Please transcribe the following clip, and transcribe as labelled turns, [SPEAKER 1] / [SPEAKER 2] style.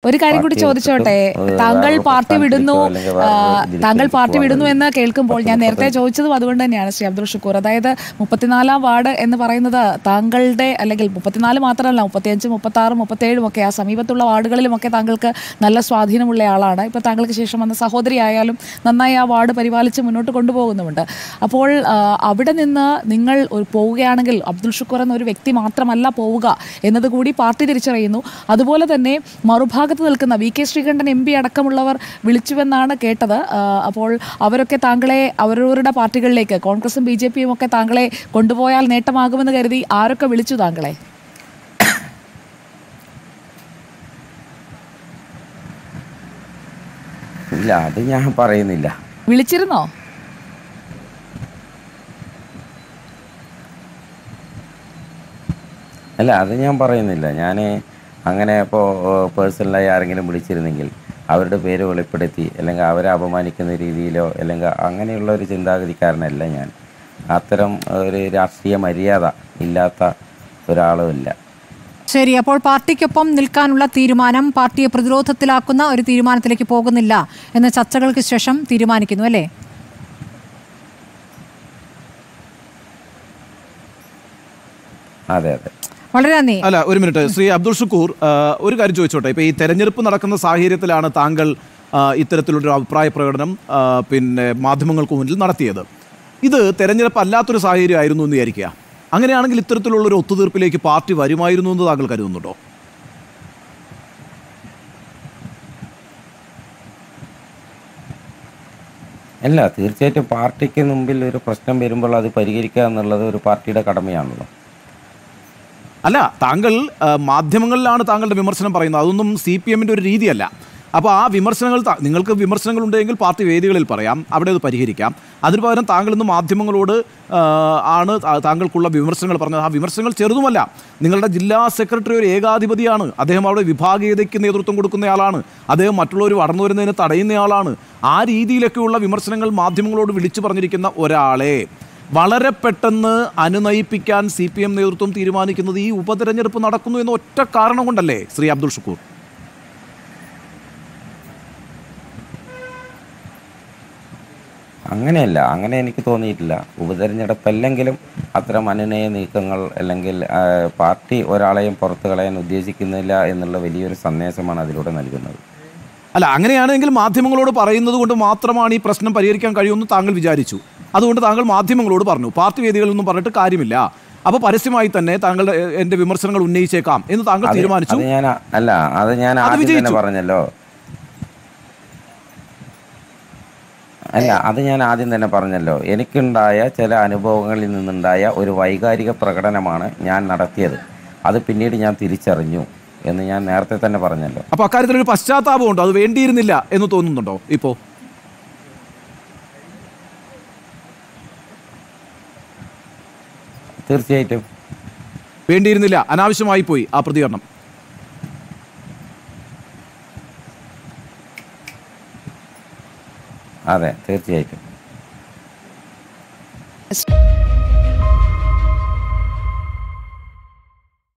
[SPEAKER 1] ഒരു കാര്യം കൂടി
[SPEAKER 2] പാർട്ടി
[SPEAKER 1] ചോദിച്ചോട്ടെ
[SPEAKER 2] വിട്ടിട്ടും, ഏഹ്,
[SPEAKER 1] താങ്കൾ
[SPEAKER 2] വേറൊരു
[SPEAKER 1] പാർട്ടി വിടുന്നു
[SPEAKER 2] പ്രസ്ഥാനത്തിലേക്കോ അല്ലെങ്കിൽ
[SPEAKER 1] ആ,
[SPEAKER 2] വേറൊരു ഇതിലേക്കോ
[SPEAKER 1] താങ്കൾ പാർട്ടി
[SPEAKER 2] പോകാൻ
[SPEAKER 1] വിടുന്നു എന്ന് കേൾക്കുമ്പോൾ ഞാൻ
[SPEAKER 2] പത്ത്
[SPEAKER 1] നേരത്തെ
[SPEAKER 2] മുപ്പത്തഞ്ച്
[SPEAKER 1] ചോദിച്ചതും അതുകൊണ്ട് തന്നെയാണ് ശ്രീ അബ്ദുൾ ഷുക്കൂർ അതായത് മുപ്പത്തിനാലാം വാർഡ് എന്ന് പറയുന്നത് താങ്കളുടെ അല്ലെങ്കിൽ മുപ്പത്തിനാല് മാത്രമല്ല മുപ്പത്തിയഞ്ച് മുപ്പത്തി ആറ് മുപ്പത്തേഴും ഒക്കെ ആ സമീപത്തുള്ള വാർഡുകളിലുമൊക്കെ താങ്കൾക്ക് നല്ല സ്വാധീനമുള്ള ആളാണ് ഇപ്പോൾ താങ്കൾക്ക് ശേഷം വന്ന സഹോദരി ആയാലും നന്നായി ആ വാർഡ് പരിപാലിച്ച് മുന്നോട്ട് കൊണ്ടുപോകുന്നുമുണ്ട് അപ്പോൾ ആ, അവിടെ നിന്ന് നിങ്ങൾ ഒരു പോവുകയാണെങ്കിൽ അബ്ദുൾ ഷുക്കൂർ എന്ന ഒരു വ്യക്തി മാത്രമല്ല പോവുക എന്നതുകൂടി പാർട്ടി തിരിച്ചറിയുന്നു അതുപോലെ തന്നെ മറുഭാഗത്ത് നിൽക്കുന്ന V K Sreekandan M P അടക്കമുള്ളവർ വിളിച്ചുവെന്നാണ് കേട്ടത് ആ, അപ്പോൾ അവരൊക്കെ താങ്കളെ അവരവരുടെ പാർട്ടികളിലേക്ക് കോൺഗ്രസും ബി ജെ പിയും ഒക്കെ താങ്കളെ കൊണ്ടുപോയാൽ നേട്ടമാകുമെന്ന് കരുതി ആരൊക്കെ വിളിച്ചു താങ്കളെ
[SPEAKER 2] ഇല്ല അത് ഞാൻ പറയുന്നില്ല
[SPEAKER 1] വിളിച്ചിരുന്നോ
[SPEAKER 2] അല്ല അത് ഞാൻ പറയുന്നില്ല ഞാൻ അങ്ങനെ ഇപ്പോൾ പേഴ്സണലായി ആരെങ്കിലും വിളിച്ചിരുന്നെങ്കിൽ അവരുടെ പേര് വെളിപ്പെടുത്തി അല്ലെങ്കിൽ അവരെ അപമാനിക്കുന്ന രീതിയിലോ അല്ലെങ്കിൽ അങ്ങനെയുള്ള ഒരു ചിന്താഗതിക്കാരനല്ല ഞാൻ അത്തരം ഒരു രാഷ്ട്രീയ മര്യാദ ഇല്ലാത്ത ഒരാളുമില്ല
[SPEAKER 3] ശരി അപ്പോൾ പാർട്ടിക്കൊപ്പം നിൽക്കാനുള്ള തീരുമാനം പാർട്ടിയെ പ്രതിരോധത്തിലാക്കുന്ന ഒരു തീരുമാനത്തിലേക്ക് പോകുന്നില്ല എന്ന ചർച്ചകൾക്ക് ശേഷം തീരുമാനിക്കുന്നു അല്ലേ
[SPEAKER 2] അതെ അതെ
[SPEAKER 3] വളരെ നന്ദി
[SPEAKER 4] അല്ല ഒരു മിനിറ്റ് ശ്രീ അബ്ദുൾ ഷുക്കൂർ ആ, ഒരു കാര്യം ചോദിച്ചോട്ടെ ഇപ്പോൾ ഈ തെരഞ്ഞെടുപ്പ് നടക്കുന്ന സാഹചര്യത്തിലാണ് താങ്കൾ ആ, ഇത്തരത്തിലൊരു അഭിപ്രായ പ്രകടനം ആ, പിന്നെ മാധ്യമങ്ങൾക്ക് മുന്നിൽ നടത്തിയത് ഇത് തെരഞ്ഞെടുപ്പ് അല്ലാത്തൊരു സാഹചര്യമായിരുന്നു എന്ന് വിചാരിക്കുക അങ്ങനെയാണെങ്കിൽ ഇത്തരത്തിലുള്ള ഒരു ഒത്തുതീർപ്പിലേക്ക് പാർട്ടി വരുമായിരുന്നു എന്ന് താങ്കൾ കരുതുന്നുണ്ടോ
[SPEAKER 2] അല്ല തീർച്ചയായിട്ടും പാർട്ടിക്ക് മുമ്പിൽ ഒരു പ്രശ്നം വരുമ്പോൾ അത് പരിഹരിക്കുക എന്നുള്ളത് ഒരു പാർട്ടിയുടെ കടമയാണല്ലോ
[SPEAKER 4] അല്ല താങ്കൾ ആ, മാധ്യമങ്ങളിലാണ് താങ്കളുടെ വിമർശനം പറയുന്നത് അതൊന്നും സി പി എമ്മിൻ്റെ ഒരു രീതിയല്ല അപ്പോൾ ആ വിമർശനങ്ങൾ ത- നിങ്ങൾക്ക് വിമർശനങ്ങൾ ഉണ്ടെങ്കിൽ പാർട്ടി വേദികളിൽ പറയാം അവിടെ അത് പരിഹരിക്കാം അതിന് പകരം താങ്കൾ ഇന്ന് മാധ്യമങ്ങളോട് ആ, ആണ് താ- താങ്കൾക്കുള്ള വിമർശനങ്ങൾ പറഞ്ഞത് ആ വിമർശനങ്ങൾ ചെറുതുമല്ല നിങ്ങളുടെ ജില്ലാ സെക്രട്ടറി ഒരു ഏകാധിപതിയാണ് അദ്ദേഹം അവിടെ വിഭാഗീയതയ്ക്ക് നേതൃത്വം കൊടുക്കുന്നയാളാണ് അദ്ദേഹം മറ്റുള്ളവർ വളർന്നു വരുന്നതിന് തടയുന്നയാളാണ് ആ രീതിയിലൊക്കെയുള്ള വിമർശനങ്ങൾ മാധ്യമങ്ങളോട് വിളിച്ചു പറഞ്ഞിരിക്കുന്ന ഒരാളെ വളരെ പെട്ടെന്ന് അനുനയിപ്പിക്കാൻ സി പി എം നേതൃത്വം തീരുമാനിക്കുന്നത് ഈ ഉപതെരഞ്ഞെടുപ്പ് നടക്കുന്നു എന്ന ഒറ്റ കാരണം കൊണ്ടല്ലേ ശ്രീ അബ്ദുൾ ഷുക്കൂർ
[SPEAKER 2] അങ്ങനെയല്ല അങ്ങനെ എനിക്ക് തോന്നിയിട്ടില്ല ഉപതെരഞ്ഞെടുപ്പ് അല്ലെങ്കിലും അത്തരം അനുനയ നീക്കങ്ങൾ അല്ലെങ്കിൽ ആ, പാർട്ടി ഒരാളെയും പുറത്തു കളയാൻ ഉദ്ദേശിക്കുന്നില്ല എന്നുള്ള വലിയൊരു സന്ദേശമാണ് അതിലൂടെ നൽകുന്നത്
[SPEAKER 4] അല്ല അങ്ങനെയാണെങ്കിൽ മാധ്യമങ്ങളോട് പറയുന്നത് കൊണ്ട് മാത്രമാണ് ഈ പ്രശ്നം പരിഹരിക്കാൻ കഴിയുമെന്ന് താങ്കൾ വിചാരിച്ചു അതുകൊണ്ട് താങ്കൾ മാധ്യമങ്ങളോട് പറഞ്ഞു പാർട്ടി വേദികളിൽ നിന്നും പറഞ്ഞിട്ട് കാര്യമില്ല അപ്പോൾ പരസ്യമായി തന്നെ താങ്കളുടെ എ, എന്റെ വിമർശനങ്ങൾ ഉന്നയിച്ചേക്കാം എന്ന് താങ്കൾ
[SPEAKER 2] അത്
[SPEAKER 4] തീരുമാനിച്ചു
[SPEAKER 2] അത് ഞാൻ ആ- അല്ല അത് ഞാൻ
[SPEAKER 4] അത്
[SPEAKER 2] ആദ്യം തന്നെ
[SPEAKER 4] വിജയിച്ചു.
[SPEAKER 2] പറഞ്ഞല്ലോ അല്ല അത് ഞാൻ ആദ്യം തന്നെ പറഞ്ഞല്ലോ എനിക്കുണ്ടായ ചില അനുഭവങ്ങളിൽ നിന്നുണ്ടായ ഒരു വൈകാരിക പ്രകടനമാണ് ഞാൻ നടത്തിയത് അത് പിന്നീട് ഞാൻ തിരിച്ചറിഞ്ഞു എന്ന് ഞാൻ നേരത്തെ തന്നെ പറഞ്ഞല്ലോ
[SPEAKER 4] അപ്പോൾ അക്കാര്യത്തിൽ ഒരു പശ്ചാത്താപമുണ്ടോ അത് വേണ്ടിയിരുന്നില്ല എന്ന് തോന്നുന്നുണ്ടോ ഇപ്പോൾ
[SPEAKER 2] തീർച്ചയായിട്ടും
[SPEAKER 4] വേണ്ടിയിരുന്നില്ല അനാവശ്യമായി പോയി ആ പ്രതികരണം
[SPEAKER 2] അതെ തീർച്ചയായിട്ടും